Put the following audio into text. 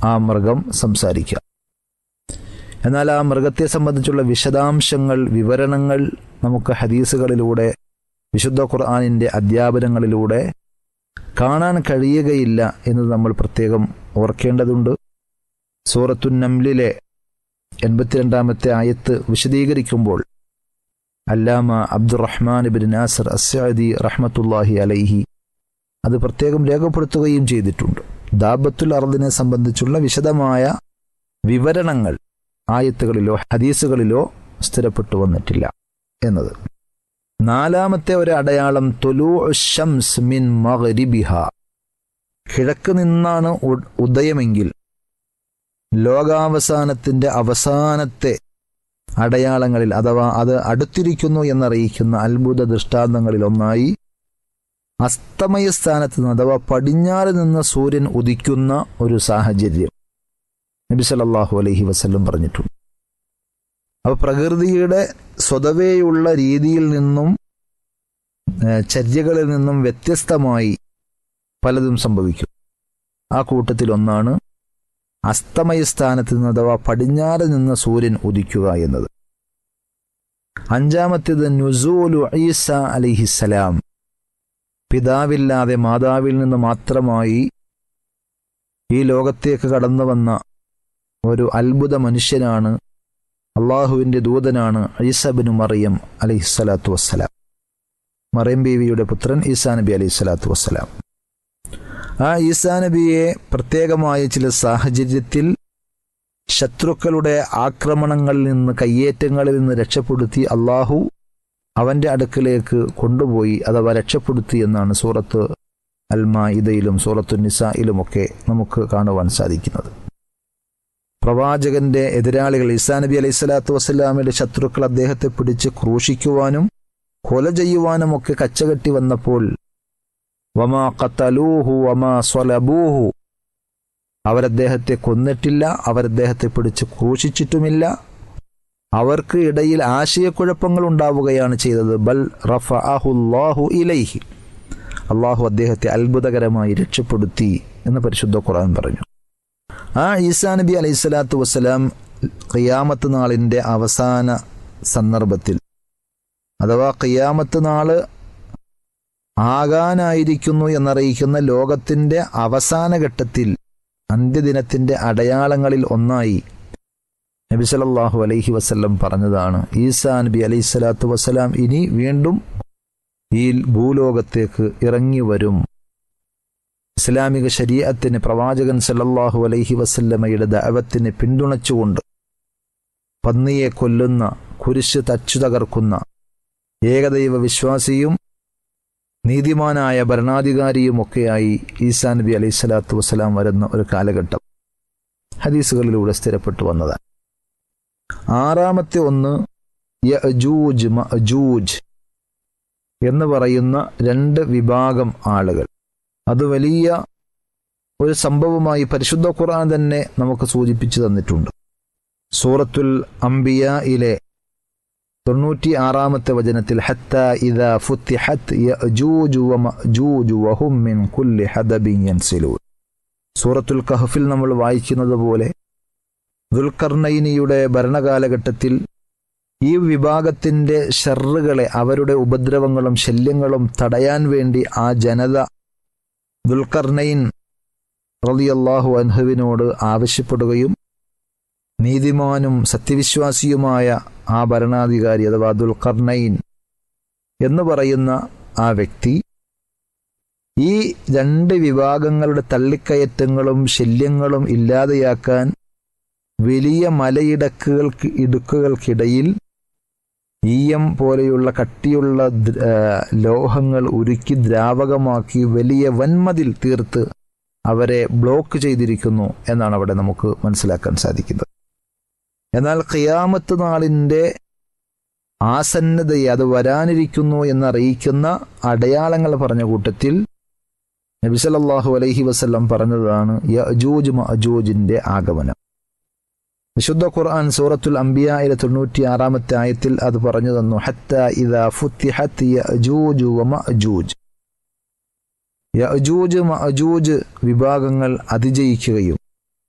ആ മൃഗം സംസാരിക്കുക എന്നാൽ ആ മൃഗത്തെ സംബന്ധിച്ചുള്ള വിശദാംശങ്ങൾ വിവരണങ്ങൾ നമുക്ക് ഹദീസുകളിലൂടെ വിശുദ്ധ ഖുർആാനിൻ്റെ അധ്യാപനങ്ങളിലൂടെ കാണാൻ കഴിയുകയില്ല എന്ന് നമ്മൾ പ്രത്യേകം ഓർക്കേണ്ടതുണ്ട് സൂറത്തു നംലിലെ എൺപത്തിരണ്ടാമത്തെ ആയത്ത് വിശദീകരിക്കുമ്പോൾ അല്ലാമ അബ്ദുറഹ്മാൻ ബിൻ നാസർ അസ്സാദി റഹ്മത്തുല്ലാഹി അലൈഹി അത് പ്രത്യേകം രേഖപ്പെടുത്തുകയും ചെയ്തിട്ടുണ്ട് ദാബത്തുൽ അർദിനെ സംബന്ധിച്ചുള്ള വിശദമായ വിവരണങ്ങൾ ആയത്തുകളിലോ ഹദീസുകളിലോ സ്ഥിരപ്പെട്ടു വന്നിട്ടില്ല എന്നത് നാലാമത്തെ ഒരു അടയാളം തൊലു ഷംസ് മിൻ മഗ്രിബിഹ കിഴക്ക് നിന്നാണ് ഉ- ഉദയമെങ്കിൽ ലോകാവസാനത്തിന്റെ അവസാനത്തെ അടയാളങ്ങളിൽ അഥവാ അത് അടുത്തിരിക്കുന്നു എന്നറിയിക്കുന്ന അത്ഭുത ദൃഷ്ടാന്തങ്ങളിൽ ഒന്നായി അസ്തമയ സ്ഥാനത്ത് നിന്ന് അഥവാ പടിഞ്ഞാറ് നിന്ന് സൂര്യൻ ഉദിക്കുന്ന ഒരു സാഹചര്യം നബി സല്ലല്ലാഹു അലൈഹി വസല്ലം പറഞ്ഞിട്ടുണ്ട് അപ്പൊ പ്രകൃതിയുടെ സ്വതവേയുള്ള രീതിയിൽ നിന്നും ഏഹ്, ചര്യകളിൽ നിന്നും വ്യത്യസ്തമായി പലതും സംഭവിക്കും ആ കൂട്ടത്തിൽ ഒന്നാണ് അസ്തമയ സ്ഥാനത്ത് നിന്ന് അഥവാ പടിഞ്ഞാറ് നിന്ന് സൂര്യൻ ഉദിക്കുക എന്നത് അഞ്ചാമത്തേത് നുസൂലു ഈസ അലിഹിസലാം പിതാവില്ലാതെ മാതാവിൽ നിന്ന് മാത്രമായി ഈ ലോകത്തേക്ക് കടന്നു വന്ന ഒരു അത്ഭുത മനുഷ്യനാണ് അള്ളാഹുവിൻ്റെ ദൂതനാണ് ഈസബിനു മറിയം അലിഹിസ്സലാത്തു വസ്സലാം മറിയം ബീവിയുടെ പുത്രൻ ഈസാ നബി അലൈഹി സ്വലാത്തു വസ്സലാം ആ ഈസാ നബിയെ പ്രത്യേകമായ ചില സാഹചര്യത്തിൽ ശത്രുക്കളുടെ ആക്രമണങ്ങളിൽ നിന്ന് കയ്യേറ്റങ്ങളിൽ നിന്ന് രക്ഷപ്പെടുത്തി അള്ളാഹു അവന്റെ അടുക്കലേക്ക് കൊണ്ടുപോയി അഥവാ രക്ഷപ്പെടുത്തി എന്നാണ് സൂറത്ത് അൽമായിദയിലും സൂറത്തു നിസായിലുമൊക്കെ നമുക്ക് കാണുവാൻ സാധിക്കുന്നത് പ്രവാചകന്റെ എതിരാളികൾ ഇസാ നബി അലൈഹി സ്വലാത്തു വസ്സലാമയുടെ ശത്രുക്കൾ അദ്ദേഹത്തെ പിടിച്ച് ക്രൂശിക്കുവാനും കൊല ചെയ്യുവാനും ഒക്കെ കച്ചകെട്ടി വന്നപ്പോൾ വമാ ഖത്തലൂഹു വമാ സ്വലബൂഹു അവരദ്ദേഹത്തെ കൊന്നിട്ടില്ല അവരദ്ദേഹത്തെ പിടിച്ച് ക്രൂശിച്ചിട്ടുമില്ല അവർക്ക് ഇടയിൽ ആശയക്കുഴപ്പങ്ങൾ ഉണ്ടാവുകയാണ് ചെയ്തത് ബൽ റഫഅഹുല്ലാഹു ഇലൈഹി അള്ളാഹു അദ്ദേഹത്തെ അത്ഭുതകരമായി രക്ഷപ്പെടുത്തി എന്ന് പരിശുദ്ധ ഖുർആൻ പറഞ്ഞു ആ ഈസാ നബി അലൈഹി സ്വലാത്തു വസ്സലാം ഖിയാമത്ത് നാളിൻ്റെ അവസാന സന്ദർഭത്തിൽ അഥവാ ഖിയാമത്ത് നാള് ആകാനായിരിക്കുന്നു എന്നറിയിക്കുന്ന ലോകത്തിന്റെ അവസാന ഘട്ടത്തിൽ അന്ത്യദിനത്തിന്റെ അടയാളങ്ങളിൽ ഒന്നായി നബി സല്ലല്ലാഹു അലൈഹി വസല്ലം പറഞ്ഞതാണ് ഈസാ നബി അലൈഹി സ്വലാത്തു വസ്സലാം ഇനി വീണ്ടും ഈ ഭൂലോകത്തേക്ക് ഇറങ്ങി വരും ഇസ്ലാമിക ശരീഅത്തിന് പ്രവാചകൻ സല്ലല്ലാഹു അലൈഹി വസല്ലമയുടെ ദഅവത്തിനെ പിന്തുണച്ചുകൊണ്ട് പന്നിയെ കൊല്ലുന്ന കുരിശ് തച്ചു തകർക്കുന്ന ഏകദൈവ വിശ്വാസിയും നീതിമാനായ ഭരണാധികാരിയുമൊക്കെയായി ഈസാ നബി അലൈഹി സ്വലാത്തു വസ്സലാം വരുന്ന ഒരു കാലഘട്ടം ഹദീസുകളിലൂടെ സ്ഥിരപ്പെട്ടു വന്നതാണ് ആറാമത്തെ ഒന്ന് യഅജൂജ് മഅജൂജ് എന്ന് പറയുന്ന രണ്ട് വിഭാഗം ആളുകൾ അത് വലിയ ഒരു സംഭവമായി പരിശുദ്ധ ഖുർആൻ തന്നെ നമുക്ക് സൂചിപ്പിച്ചു തന്നിട്ടുണ്ട് സൂറത്തുൽ അംബിയയിലെ തൊണ്ണൂറ്റി ആറാമത്തെ വചനത്തിൽ ഹത്ത ഇദാ ഫുത്തിഹത് യഅജൂജു വമഅജൂജു വഹും മിൻ കുല്ലി ഹദബിൻ യൻസിലൂൻ സൂറത്തുൽ കഹഫിൽ നമ്മൾ വായിക്കുന്നത് പോലെ ദുൽഖർനൈനിയുടെ ഭരണകാലഘട്ടത്തിൽ ഈ വിഭാഗത്തിന്റെ ഷർറുകളെ അവരുടെ ഉപദ്രവങ്ങളും ശല്യങ്ങളും തടയാൻ വേണ്ടി ആ ജനത ദുൽഖർനൈൻ റളിയല്ലാഹു അൻഹുവിനോട് ആവശ്യപ്പെടുകയും നീതിമാനും സത്യവിശ്വാസിയുമായ ആ ഭരണാധികാരി അഥവാ ദുൽഖർനൈൻ എന്ന് പറയുന്ന ആ വ്യക്തി ഈ രണ്ട് വിഭാഗങ്ങളുടെ തള്ളിക്കയറ്റങ്ങളും ശല്യങ്ങളും ഇല്ലാതെയാക്കാൻ വലിയ മലയിടക്കുകൾക്ക് ഇടുക്കുകൾക്കിടയിൽ ഈയം പോലെയുള്ള കട്ടിയുള്ള ദ്ര- ആ, ലോഹങ്ങൾ ഉരുക്കി ദ്രാവകമാക്കി വലിയ വൻമതിൽ തീർത്ത് അവരെ ബ്ലോക്ക് ചെയ്തിരിക്കുന്നു എന്നാണ് അവിടെ നമുക്ക് മനസ്സിലാക്കാൻ സാധിക്കുന്നത് എന്നാൽ ഖിയാമത്ത് നാളിൻ്റെ ആസന്നതയെ അത് വരാനിരിക്കുന്നു എന്നറിയിക്കുന്ന അടയാളങ്ങൾ പറഞ്ഞ കൂട്ടത്തിൽ നബി സല്ലല്ലാഹു അലൈഹി വസല്ലം പറഞ്ഞതാണ് യഅജൂജ് മഅജൂജിന്റെ ആഗമനം വിശുദ്ധ ഖുർആൻ സൂറത്തുൽ അംബിയയിലെ തൊണ്ണൂറ്റി ആറാമത്തെ ആയത്തിൽ അത് പറഞ്ഞു തന്നു ഹത്ത ഇദാ ഫുത്തിഹത് യഅജൂജ് വമഅജൂജ് യഅജൂജ് മഅജൂജ് വിഭാഗങ്ങൾ അതിജയിക്കുകയും